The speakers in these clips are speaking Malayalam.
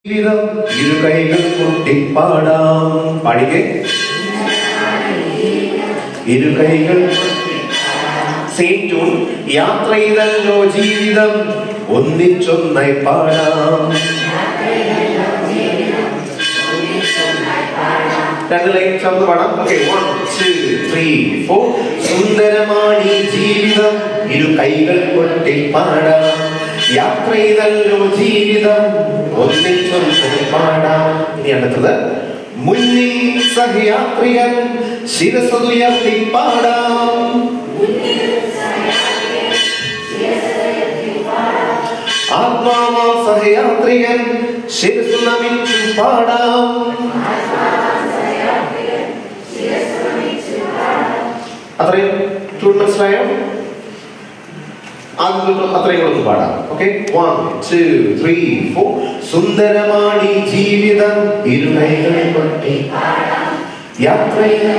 ജീവിതം ഇരു കൈകൾ മുട്ടിപ്പാടാം പാടിക്കേ ഇരു കൈകൾ സെയിം ട്യൂൺ യാത്ര ചെയ്തല്ലോ ജീവിതം ഒന്നിച്ചൊന്നായി പാടാം രണ്ട് ലൈൻ ചേർന്ന് പാടാം okay one two three four സുന്ദരമാണ് ഈ ജീവിതം ഇരു കൈകൾ കൊട്ടി പാടാം യാത്ര ചെയ്തല്ലോ ജീവിതം ഒന്നിച്ചൊന്നായി പാടാം ഇനി അടുത്തത് മുന്നിൽ സഹയാത്രികൻ ശിരസുയർത്തി പാടാം ആത്മാവാം സഹയാത്രികൻ ശിരസു നമിച്ചു പാടാം അത്രയും ട്യൂൺ മനസ്സിലായോ ആദ്യം തൊട്ട് അത്രയും കൂടെ ഒന്ന് പാടാം okay one two three four സുന്ദരമാണ് ഈ ജീവിതം ഇരുകൈകൾ കൊട്ടി യാത്രയിൽ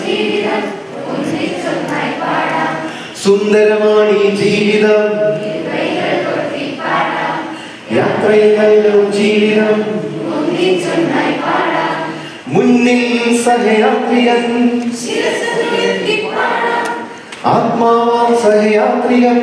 സുന്ദരമാണ് ഈ ജീവിതം യാത്രയിലല്ലോ ജീവിതം മുന്നിൽ സഹയാത്രികൻ ആത്മാവാം സഹയാത്രികൻ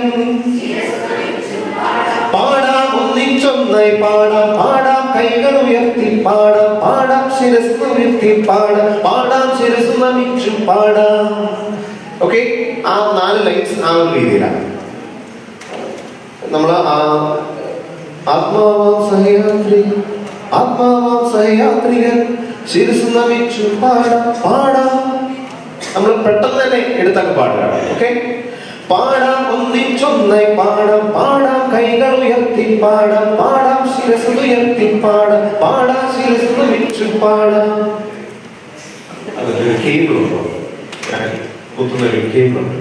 പാടാം ഒന്നിച്ചൊന്നായി പാടാം പാടാം കൈകൾ ഉയർത്തി പാടാം പാടാം ശിരസ് ഉയർത്തി പാടാം പാടാം ശിരസ് നമിച്ചു പാടാം ഓക്കെ ആ നാല് ലൈൻസ് ആ ഒരു രീതിയിലാണ് നമ്മൾ ആ ആത്മാവാം സഹയാത്രികൻ ആത്മാവാം സഹയാത്രികൻ ശിരസ് നമിച്ചു പാടാം പാടാം നമ്മൾ പെട്ടെന്ന് തന്നെ എടുത്തൊക്കെ പാടുകയാണ് ഓക്കെ പാടാം ഒന്നിച്ചൊന്നായി പാടാം പാടാം കൈകൾ ഉയർത്തി പാടാം പാടാം ശിരസ് ഉയർത്തി പാടാം പാടാം ശിരസ് നമിച്ചു പാടാം അതൊരു കേബിൾ ഉണ്ടോ ഞാൻ കുത്തുന്ന ഒരു കേബിൾ ഉണ്ട്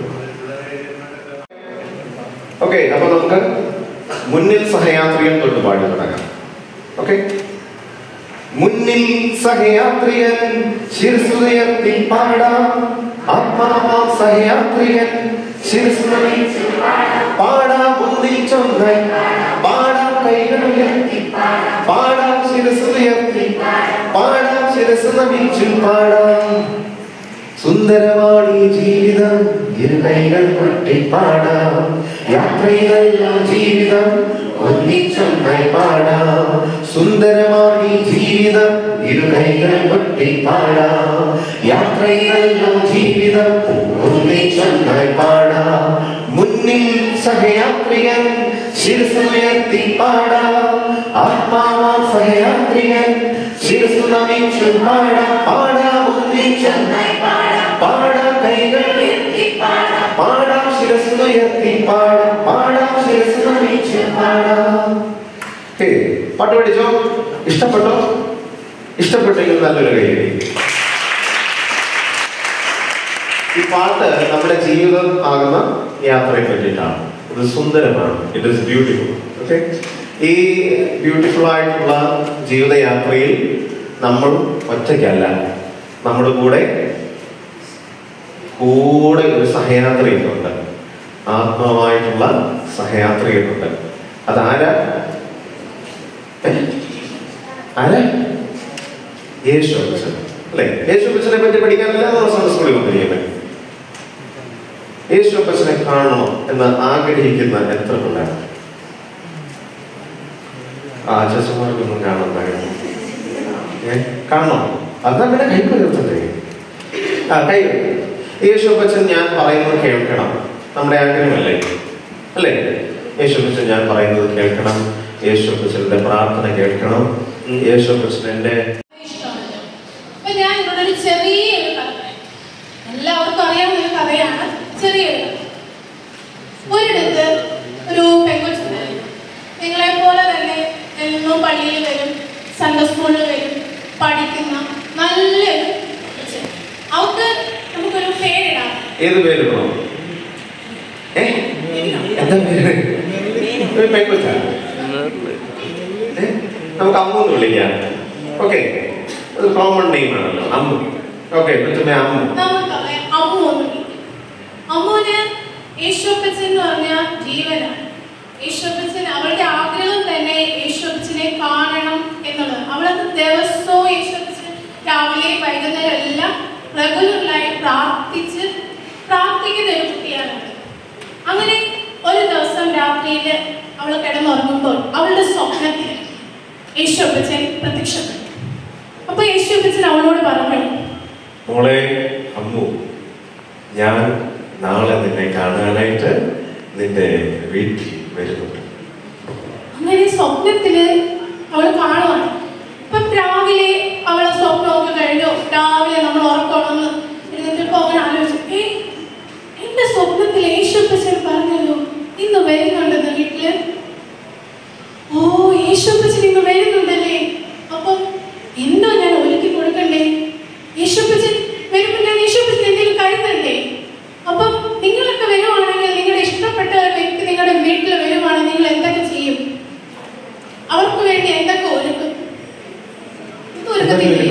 ഓക്കെ അപ്പൊ നമുക്ക് മുന്നിൽ സഹയാത്രികൻ തൊട്ട് പാടി തുടങ്ങാം ഓക്കെ മുന്നിൽ സഹയാത്രികൻ ശിരസുയർത്തി പാടാം ആത്മാവാം സഹയാത്രികൻ ശിരസുനമി പാടാം ഒന്നിച്ചൊന്നായി പാടാം കൈകൾ ഉയർത്തി പാടാം ശിരസുയർത്തി പാടാം ശിരസ് നമിച്ചു പാടാം സുന്ദരമാണ് ഈ ജീവിതം ഇരു കൈകൾ കൊട്ടി പാടാം യാത്രയിലല്ലോ ജീവിതം ഒന്നിച്ചൊന്നായി പാടാം സുന്ദരമാണ് ഈ ജീവിതം ഇരു കൈകൾ കൊട്ടി പാടാം യാത്രയിലല്ലോ ജീവിതം ഒന്നിച്ചൊന്നായി പാടാം മുന്നിൽ സഹയാത്രികൻ ശിരസുയർത്തി പാടാം ആത്മാവാം സഹയാത്രികൻ ശിരസു നമിച്ചു പാടാം പാടാം ഒന്നിച്ചൊന്നായി പാടാം കൈകൾ പാടാം ശിരസ് ഉയർത്തി പാടാം പാടാം ശിരസ് നമിച്ച് പാടാം ഹേ, പാട്ട് പഠിച്ചോ ഇഷ്ടപ്പെട്ടോ ഇഷ്ടപ്പെട്ടെങ്കിൽ നല്ലൊരു കൈ ഈ പാട്ട് നമ്മുടെ ജീവിതം ആകുന്ന യാത്രയെ പറ്റിയിട്ടാണ് ഇത് സുന്ദരമാണ് ഇറ്റ് ഇസ് ബ്യൂട്ടിഫുൾ ഓക്കെ ഈ ബ്യൂട്ടിഫുൾ ആയിട്ടുള്ള ജീവിതയാത്രയിൽ നമ്മൾ ഒറ്റയ്ക്കല്ല നമ്മുടെ കൂടെ കൂടെ ഒരു സഹയാത്രിയുണ്ട് ആത്മാവായിട്ടുള്ള സഹയാത്രിയുണ്ട് അതാരാ ഏ? ആരാ യേശു അച്ഛൻ അല്ലെ യേശു അച്ഛനെ പറ്റി പഠിക്കാൻ എല്ലാ ദിവസവും സ്കൂളിൽ വന്നിരിക്കുന്നത് യേശു അപ്പച്ചനെ കാണണം എന്ന് ആഗ്രഹിക്കുന്ന എത്ര പിള്ളേർ ആ അച്ഛന്മാർക്കൊന്നും കാണുന്നുണ്ടായിരുന്നു ഏ കാണണോ അതാ പിന്നെ കൈ ഉയർത്തണ്ടേ ആ കൈ യേശു അപ്പച്ചൻ ഞാൻ പറയുന്നത് കേൾക്കണം നമ്മുടെ ആഗ്രഹമല്ലേ അല്ലേ യേശു അപ്പച്ചൻ ഞാൻ പറയുന്നത് കേൾക്കണം യേശു അപ്പച്ചന്റെ പ്രാർത്ഥന കേൾക്കണം ഉം, യേശു അപ്പച്ചൻ എന്റെ ഇഷ്ടമാണല്ലോ അപ്പൊ ഞാൻ ഇവിടെ ഒരു ചെറിയൊരു കഥ പറയാം. എല്ലാവർക്കും അറിയാവുന്ന ഒരു കഥയാണ് ചെറിയൊരു കഥ ഒരിടത്ത് ഒരു പെൺകൊച്ചുണ്ടായിരുന്നു നിങ്ങളെ പോലെ തന്നെ എന്നും പള്ളിയിൽ വരും സൺഡേ സ്കൂളിൽ വരും പഠിക്കുന്ന നല്ലൊരു കൊച്ച്. അവൾക്ക് നമുക്കൊരു പേരിടാം ഏത് പേര് വേണം ഏ എന്താ പേര് ഒരു പെൺകൊച്ചാ ഏ? നമുക്ക് അമ്മു എന്ന് വിളിക്കാം ഓക്കെ അത് കോമൺ നെയിം ആണല്ലോ അമ്മു ഓക്കെ കൊച്ചുമ്മ അമ്മു നമുക്ക് അവളെ അമ്മു എന്ന് വിളിക്കാം അമ്മുവിന് യേശുപ്പച്ചൻ എന്ന് പറഞ്ഞ ജീവനാണ് യേശുപ്പച്ചൻ അവളുടെ ആഗ്രഹം തന്നെ യേശുപ്പച്ചനെ കാണണം എന്നുള്ളതാണ് രാവിലെ വൈകുന്നേരം എല്ലാം റെഗുലറായി പ്രാർത്ഥിച്ച് പ്രാർത്ഥിക്കുന്ന ഒരു കുട്ടിയാണ് അവൾ. അങ്ങനെ ഒരു ദിവസം രാത്രിയിൽ അവൾ കിടന്നുറങ്ങുമ്പോൾ അവളുടെ സ്വപ്നത്തിൽ യേശുപ്പച്ചൻ പ്രത്യക്ഷപ്പെട്ടു അപ്പൊ യേശുപ്പച്ചൻ അവളോട് പറഞ്ഞു മോളെ അമ്മു ഞാൻ നാളെ നിന്നെ കാണാനായിട്ട് നിന്റെ വീട്ടിൽ വരുന്നുണ്ട് അങ്ങനെ സ്വപ്നത്തില് അവൾ കാണുവാണ് ഇപ്പം രാവിലെ അവളെ സ്വപ്നമൊക്കെ കഴിഞ്ഞു രാവിലെ നമ്മൾ ഉറക്കണമെന്ന് എഴുന്നേറ്റപ്പോ അവൻ ആലോചിച്ചു ഏ എന്റെ സ്വപ്നത്തിൽ യേശുപ്പച്ചൻ പറഞ്ഞല്ലോ ഇന്ന് വരുന്നുണ്ടെന്ന് വീട്ടില് ഓ യേശുപ്പച്ചൻ ഇന്ന് വരുന്നുണ്ടല്ലേ അപ്പം എന്തോ ഞാൻ ഒരുക്കി കൊടുക്കണ്ടേ യേശുപ്പച്ചൻ വരുമ്പോ ഞാൻ യേശുപ്പച്ചൻ എന്തെങ്കിലും കരുതണ്ടേ അപ്പം നിങ്ങളൊക്കെ വരുവാണെങ്കിൽ നിങ്ങളുടെ ഇഷ്ടപ്പെട്ട ഒരു വ്യക്തി നിങ്ങളുടെ വീട്ടിൽ വരുവാണെങ്കിൽ നിങ്ങൾ എന്തൊക്കെ ചെയ്യും അവർക്ക് വേണ്ടി എന്തൊക്കെ ഒരുക്കും ഇത് ഒരുക്കത്തില്ലേ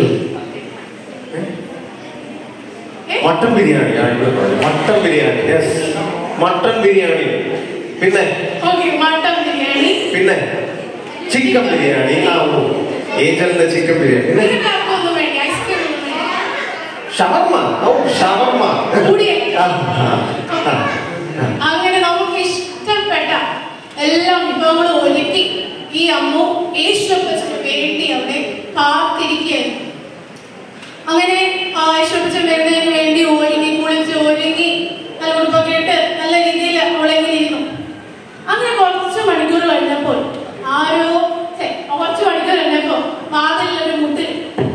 ഏ? മട്ടൻ ബിരിയാണി ആ, ഇവിടെ പറഞ്ഞു. Mutton biryani yes mutton biryani പിന്നെ ഓക്കെ മട്ടൻ ബിരിയാണി പിന്നെ ചിക്കൻ ബിരിയാണി ആ ഓ ഏഞ്ചലിന്റെ ചിക്കൻ ബിരിയാണി പിന്നെ നിങ്ങൾക്ക് ആർക്കൊന്നും വേണ്ടി ഐസ്ക്രീം ഒന്നും വേണ്ട ഷവർമ്മ ഓ ഷവർമ്മ കൂടിയേ. ആ, ആ, ആ, ആ. അങ്ങനെ നമുക്ക് ഇഷ്ടപ്പെട്ട എല്ലാ വിഭവങ്ങളും ഒരുക്കി ഈ അമ്മ യേശുപ്പച്ചന് വേണ്ടി അവിടെ കാത്തിരിക്കുകയായിരുന്നു അങ്ങനെ ആ യേശുപ്പച്ചൻ വരുന്നതിന് വേണ്ടി ഒരുങ്ങി കുളിച്ച് ഒരുങ്ങി നല്ല ഉടുപ്പൊക്കെ ഇട്ട് നല്ല രീതിയിൽ അവളെങ്ങനെ ഇരുന്നു അങ്ങനെ കുറച്ച് മണിക്കൂർ കഴിഞ്ഞപ്പോൾ ആരോ ഛെ, കുറച്ച് മണിക്കൂർ കഴിഞ്ഞപ്പോൾ വാതിലിൽ ഒരു മുട്ട്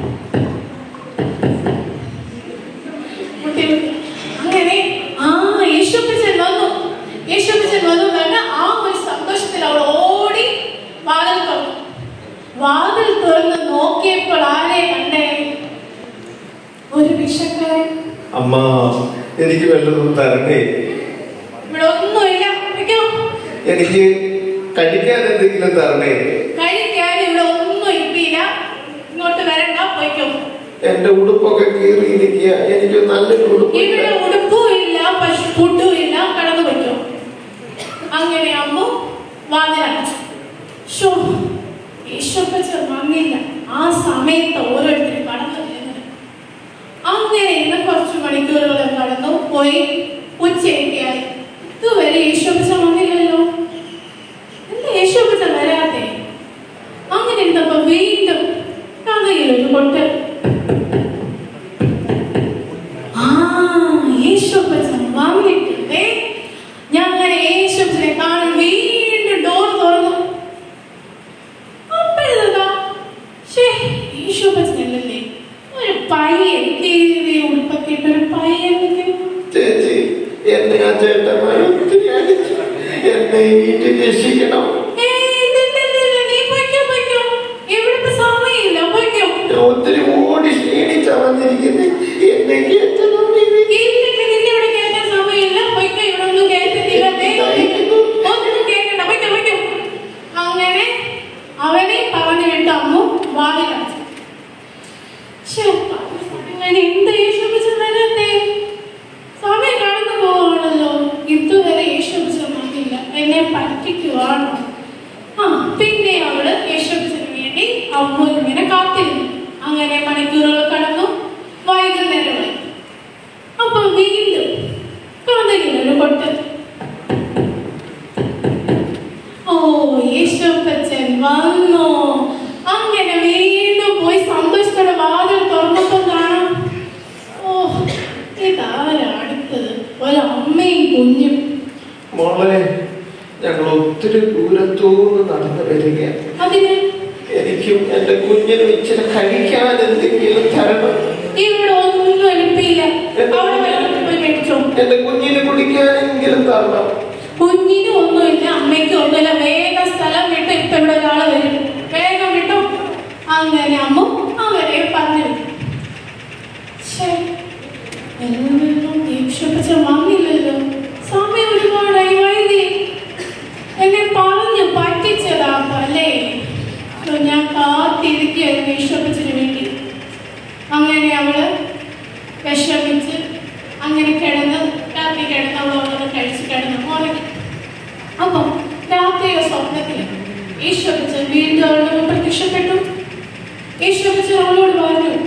മുട്ടി മുട്ടി. അങ്ങനെ ആ യേശുപ്പച്ചൻ വന്നു യേശുപ്പച്ചൻ വന്നു എന്ന് ആ ഒരു സന്തോഷത്തിൽ അവൾ ഓടി വാതിൽ തുറന്നു വാതിൽ തുറന്ന് നോക്കിയപ്പോൾ ആരെ കണ്ടേ ഒരു വിഷക്കാരൻ അമ്മ എനിക്ക് വല്ലതും തരണേ ഇവിടെ ഒന്നുമില്ല വെക്കോ എനിക്ക് കഴിക്കാൻ എന്തെങ്കിലും തരണേ കഴിക്കാൻ ഇവിടെ ഒന്നും ഇപ്പില്ല ഇങ്ങോട്ട് വരണ്ട പോയിക്കോ എന്റെ ഉടുപ്പൊക്കെ കീറിയിരിക്കുക എനിക്ക് നല്ലൊരു ഉടുപ്പ് ഇവിടെ ഉടുപ്പും ഇല്ല പശു ഫുഡും ഇല്ല കടന്നു വയ്ക്കോ അങ്ങനെ അമ്മ വാതിലടച്ചു ഷോ യേശുപ്പച്ചൻ വന്നില്ല ആ സമയത്ത് ഓരോരുത്തരും കടന്നു വരുന്നത് അങ്ങനെ ഇന്ന് കുറച്ച് മണിക്കൂറുകൾ കടന്നു പോയി ഉച്ചയൊക്കെയായി ഇതുവരെ യേശുപ്പച്ചൻ വന്നില്ലല്ലോ എന്താ യേശുപ്പച്ചൻ വരാത്തെ അങ്ങനെ ഇരുന്നപ്പോ വീണ്ടും കഥയിലൊരു കൊട്ട് ആ യേശുപ്പച്ചൻ വന്നിട്ടില്ലേ ഞാൻ അങ്ങനെ യേശുപ്പച്ചനെ കാണാൻ വീണ്ടും ഡോർ തുറന്നു അപ്പോഴതാ ഷേ യേശുപ്പച്ചനല്ലേ ഒരു പയ്യൻ തീരെ ഉടുപ്പൊക്കെ ഇട്ട ഒരു പയ്യൻ നിൽക്കുന്നു. ചേച്ചി എന്നെ ആ ചേട്ടന്മാർ ഒത്തിരി അടിച്ചു എന്നെ ഈ വീട്ടിൽ രക്ഷിക്കണം ഏയ് ഇല്ല, ഇല്ല, ഇല്ല, ഇല്ല, നീ പൊയ്ക്കോ, പൊയ്ക്കോ. ഇവിടെ ഇപ്പൊ സമയമില്ല, പൊയ്ക്കോ. ഞാൻ ഒത്തിരി ഓടി ക്ഷീണിച്ചാ വന്നിരിക്കുന്നത് എന്നെ കേട്ടണം ഇല്ല, ഇല്ല, നിന്നെ ഇവിടെ കേറ്റാൻ സമയമില്ല, പൊയ്ക്കോ, ഇവിടെ ഒന്നും കേറ്റത്തില്ല, വേഗം ഒന്നും കേൾക്കണ്ട, പൊയ്ക്കോ, പൊയ്ക്കോ. അങ്ങനെ അവനെ പറഞ്ഞു വിട്ട് അമ്മു വാതിലടച്ചു ശ്ശേ, അങ്ങനെ എന്ത് യേശുപ്പിച്ചു വരണ്ടേ സമയം കടന്നു പോവാണല്ലോ ഇതുവരെ യേശുപ്പിച്ചു വന്നില്ല എന്നെ പറ്റിക്കുവാണോ ആ പിന്നെ അവള് യേശുപ്പിച്ചിന് വേണ്ടി അമ്മ ഇങ്ങനെ കാത്തിരുന്നു അങ്ങനെ മണിക്കൂറുകൾ കടന്നു വൈകുന്നേരമായി അപ്പൊ വീണ്ടും കഥകിലൊരു കൊട്ട് ഓ യേശുപ്പച്ചൻ വന്നോ അങ്ങനെ വീണ്ടും പോയി സന്തോഷത്തോടെ വാതിൽ തുറന്നപ്പം കാണാം ഓ ഇതാരാ അടുത്തത് ഒരു അമ്മയും കുഞ്ഞും മോളെ ഞങ്ങൾ ഒത്തിരി ദൂരത്തൂന്ന് നടന്നു വരികയാണ് അതിന് എനിക്കും എന്റെ കുഞ്ഞിനും ഇച്ചിരി കഴിക്കാൻ എന്തെങ്കിലും തരണം ഇവിടെ ഒന്നും എളുപ്പില്ല അവിടെ വെള്ളത്തിൽ പോയി മേടിച്ചോ എന്റെ കുഞ്ഞിന് കുടിക്കാനെങ്കിലും തരണം കുഞ്ഞിനും ഒന്നുമില്ല അമ്മയ്ക്കും ഒന്നുമില്ല വേഗം സ്ഥലം വിട്ട് ഇപ്പൊ ഇവിടെ ഒരാള് വരും വേഗം വിട്ടു അങ്ങനെ അമ്മ അവരെ പറഞ്ഞു വിട്ടു. ശ്ശേ, എല്ലാവരും ദീക്ഷപ്പച്ച വന്നില്ലല്ലോ സമയം ഒരുപാടായി വൈകി എന്നെ പറഞ്ഞു പറ്റിച്ചതാ അല്ലേ അപ്പൊ ഞാൻ കാത്തിരിക്കുകയായിരുന്നു ഈശ്വപ്പച്ചന് വേണ്ടി അങ്ങനെ അവള് വിഷമിച്ച് അങ്ങനെ കിടന്ന് രാത്രി കിടന്ന് അവൾ ഓരോന്ന് കഴിച്ച് കിടന്ന് ഉറങ്ങി അപ്പം രാത്രിയുടെ സ്വപ്നത്തിൽ ഈശ്വരച്ചൻ വീണ്ടും അവളുടെ മുമ്പ് പ്രത്യക്ഷപ്പെട്ടു ഈശ്വരച്ചൻ അവളോട് പറഞ്ഞു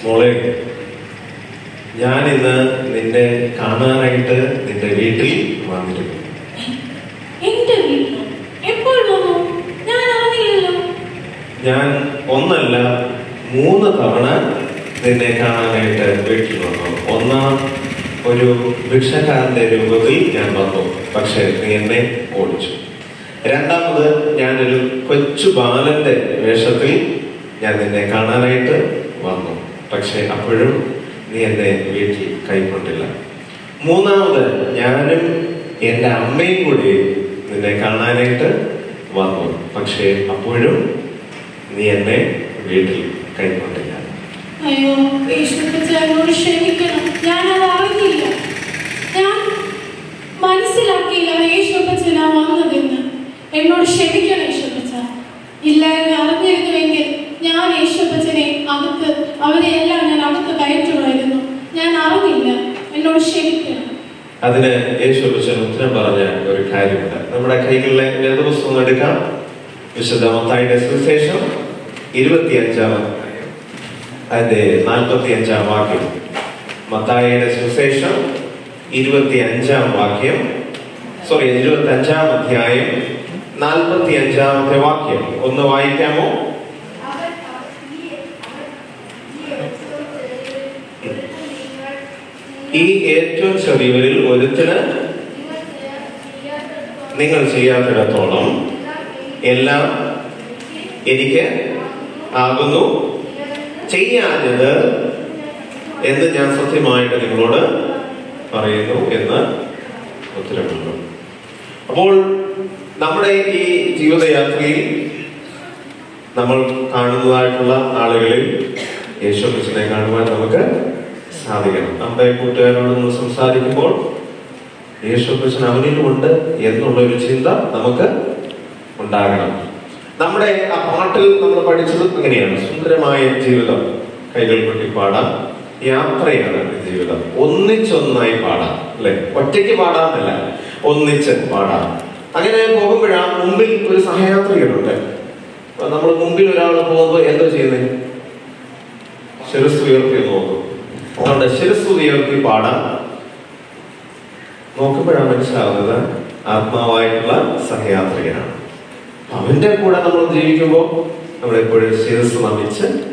മോളെ ഞാൻ ഇന്ന് നിന്നെ കാണാനായിട്ട് നിന്റെ വീട്ടിൽ വന്നിരുന്നു എന്റെ വീട്ടിൽ എപ്പോൾ വന്നു ഞാൻ അറിഞ്ഞില്ലല്ലോ ഞാൻ ഒന്നല്ല മൂന്ന് തവണ നിന്നെ കാണാനായിട്ട് വീട്ടിൽ വന്നു ഒന്നാം ഒരു ഭിക്ഷക്കാരന്റെ രൂപത്തിൽ ഞാൻ വന്നു പക്ഷെ നീ എന്നെ ഓടിച്ചു രണ്ടാമത് ഞാനൊരു കൊച്ചു ബാലന്റെ വേഷത്തിൽ ഞാൻ നിന്നെ കാണാനായിട്ട് വന്നു പക്ഷെ അപ്പോഴും നീ എന്നെ വീട്ടിൽ കൈക്കൊണ്ടില്ല മൂന്നാമത് ഞാനും എൻ്റെ അമ്മയും കൂടി നിന്നെ കാണാനായിട്ട് വന്നു പക്ഷേ അപ്പോഴും നീ എന്നെ വീട്ടിൽ കൈക്കൊണ്ടില്ല അയ്യോ യേശുപ്പച്ച എന്നോട് ക്ഷമിക്കണം ഞാൻ അത് അറിഞ്ഞില്ല ഞാൻ മനസ്സിലാക്കിയില്ല യേശുപ്പച്ചനാ വന്നതെന്ന് എന്നോട് ക്ഷമിക്കണം യേശുപ്പച്ച ഇല്ല എന്ന് അറിഞ്ഞിരുന്നുവെങ്കിൽ ഞാൻ യേശുപ്പച്ചനെ അകത്ത് അവരെ എല്ലാം ഞാൻ അകത്ത് കയറ്റുമായിരുന്നു ഞാൻ അറിഞ്ഞില്ല എന്നോട് ക്ഷമിക്കണം അതിന് യേശു അപ്പച്ചൻ ഉത്തരം പറഞ്ഞ ഒരു കാര്യമുണ്ട് നമ്മുടെ കൈകളിലെ വേദപുസ്തകം എടുക്കാം വിശുദ്ധ മത്തായിയുടെ സുവിശേഷം ഇരുപത്തിയഞ്ചാം അധ്യായം. അതിന്റെ നാൽപ്പത്തി അഞ്ചാം വാക്യം മത്തായിയുടെ സുവിശേഷം ഇരുപത്തി അഞ്ചാം വാക്യം സോറി ഇരുപത്തി അഞ്ചാം അധ്യായം നാൽപ്പത്തി അഞ്ചാമത്തെ വാക്യം ഒന്ന് വായിക്കാമോ ഈ ഏറ്റവും ചെറിയവരിൽ ഒരുത്തിന് നിങ്ങൾ ചെയ്യാത്തിടത്തോളം എല്ലാം എനിക്ക് ആകുന്നു ചെയ്യാഞ്ഞത് എന്ന് ഞാൻ സത്യമായിട്ട് നിങ്ങളോട് പറയുന്നു എന്ന് ഉത്തരവുള്ളൂ അപ്പോൾ നമ്മുടെ ഈ ജീവിതയാത്രയിൽ നമ്മൾ കാണുന്നതായിട്ടുള്ള ആളുകളിൽ യേശു ക്രിസ്തുവിനെ കാണുവാൻ നമുക്ക് സാധിക്കണം നമ്മുടെ കൂട്ടുകാരോട് നമ്മൾ സംസാരിക്കുമ്പോൾ യേശു ക്രിസ്തു അവനിലുമുണ്ട് എന്നുള്ള ഒരു ചിന്ത നമുക്ക് ഉണ്ടാകണം നമ്മുടെ ആ പാട്ടിൽ നമ്മൾ പഠിച്ചത് അങ്ങനെയാണ് സുന്ദരമായ ജീവിതം കൈകൾ കൊട്ടി പാടാം യാത്രയാണ് ജീവിതം ഒന്നിച്ചൊന്നായി പാടാം അല്ലെ ഒറ്റയ്ക്ക് പാടാമെന്നല്ല ഒന്നിച്ച് പാടാം അങ്ങനെ പോകുമ്പോഴാണ് മുമ്പിൽ ഒരു സഹയാത്രികരുണ്ട് അപ്പൊ നമ്മൾ മുമ്പിൽ ഒരാൾ പോകുമ്പോൾ എന്താ ചെയ്യുന്നത് ശിരസ് ഉയർത്തി നോക്കും അതുകൊണ്ട് ശിരസ് ഉയർത്തി പാടാം നോക്കുമ്പോഴാണ് മനസ്സിലാവുന്നത് ആത്മാവായിട്ടുള്ള സഹയാത്രികനാണ് അവന്റെ കൂടെ നമ്മൾ ജീവിക്കുമ്പോൾ നമ്മൾ എപ്പോഴും ശിരസ് നമിച്ച്